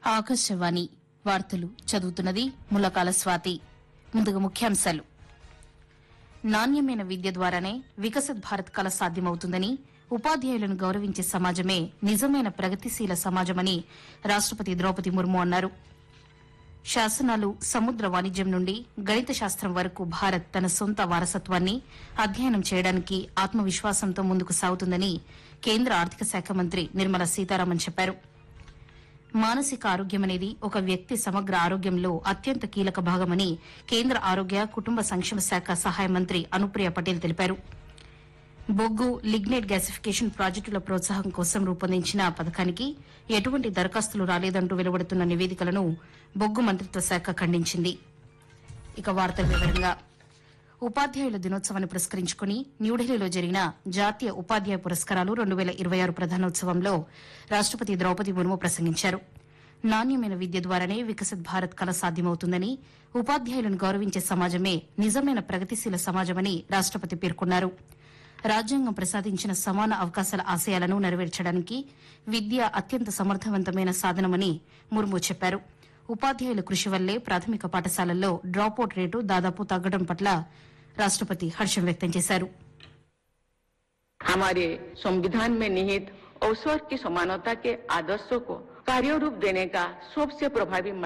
ఆకాశవాణి వార్తలు చదువుతున్నది ములకాల స్వాతి ముందుగా ముఖ్యాంశాలు నాణ్యమైన విద్య ద్వారానే వికసిత్ భారత్ కల సాధ్యమవుతుందని ఉపాధ్యాయులను గౌరవించే సమాజమే నిజమైన ప్రగతిశీల సమాజమని రాష్టపతి ద్రౌపది ముర్ము అన్నారు శాసనాలు సముద్ర వాణిజ్యం నుండి గణిత శాస్త్రం వరకు భారత్ తన సొంత వారసత్వాన్ని అధ్యయనం చేయడానికి ఆత్మవిశ్వాసంతో ముందుకు సాగుతుందని కేంద్ర ఆర్థిక శాఖ మంత్రి నిర్మలా సీతారామన్ చెప్పారు మానసిక ఆరోగ్యం అనేది ఒక వ్యక్తి సమగ్ర ఆరోగ్యంలో అత్యంత కీలక భాగమని కేంద్ర ఆరోగ్య కుటుంబ సంక్షేమ శాఖ సహాయ మంత్రి అనుప్రియ పటేల్ తెలిపారు బొగ్గు లిగ్నైట్ గ్యాసిఫికేషన్ ప్రాజెక్టుల ప్రోత్సాహం కోసం రూపొందించిన పథకానికి ఎటువంటి దరఖాస్తులు రాలేదంటూ వెలువడుతున్న నివేదికలను బొగ్గు మంత్రిత్వ శాఖ ఖండించింది ఇక వార్తల వివరంగా ఉపాధ్యాయుల దినోత్సవాన్ని పురస్కరించుకుని న్యూఢిల్లీలో జరిగిన జాతీయ ఉపాధ్యాయ పురస్కారాలు రెండు వేల ఇరవై ఆరు ప్రధానోత్సవంలో రాష్టపతి ద్రౌపది ముర్ము ప్రసంగించారు నాణ్యమైన విద్య ద్వారానే వికసిత్ భారత్ కల సాధ్యమవుతుందని ఉపాధ్యాయులను గౌరవించే సమాజమే నిజమైన ప్రగతిశీల సమాజమని రాష్టపతి పేర్కొన్నారు రాజ్యాంగం ప్రసాదించిన సమాన అవకాశాల ఆశయాలను నెరవేర్చడానికి విద్య అత్యంత సమర్థవంతమైన సాధనమని ముర్ము చెప్పారు ఉపాధ్యాయుల కృషి వల్లే ప్రాథమిక పాఠశాలల్లో డ్రాపౌట్ రేటు దాదాపు తగ్గడం పట్ల రాష్టపతి హర్షం వ్యక్తం చేశారు हमारे संविधान में निहित अवसर की समानता के आदर्शों को कार्य रूप देने का सबसे प्रभावी